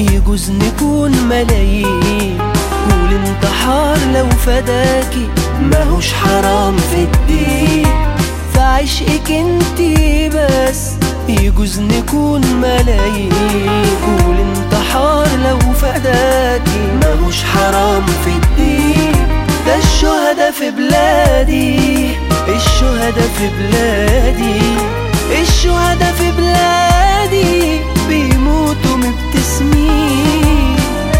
يجوز نكون ملايين والانتحار لو فداكي ماهوش حرام في الدين فعشقك انتي بس يجوز نكون ملايين والانتحار لو فداكي ماهوش حرام في الدين ده الشهداء في بلادي الشهداء في بلادي الشهداء في بلادي بيموتوا مبتسمين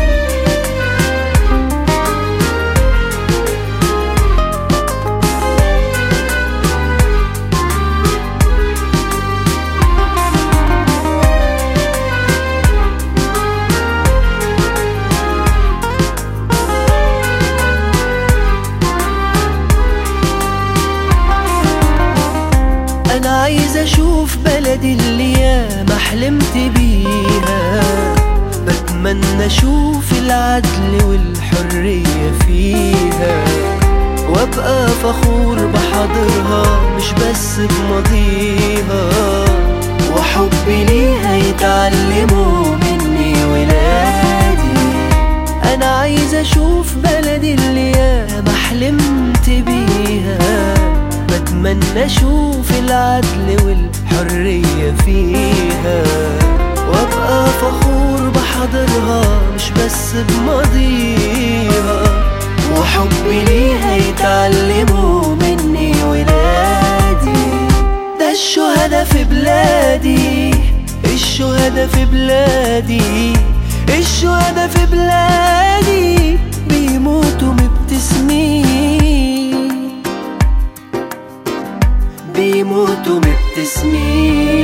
انا عايز اشوف بلدي اللي ياما حلمت بيها بتمنى اشوف العدل والحرية فيها وابقى فخور بحاضرها مش بس بماضيها وحبي ليها يتعلموا مني ولادي انا عايز اشوف بلدي اللي ياما حلمت بيها بتمنى اشوف العدل والحرية فيها وابقى فخور بحاضرها مش بس بماضيها وحبي ليها يتعلموا مني ولادي ده الشهداء في بلادي الشهداء في بلادي الشهداء في بلادي بيموتوا مبتسمين بيموتوا مبتسمين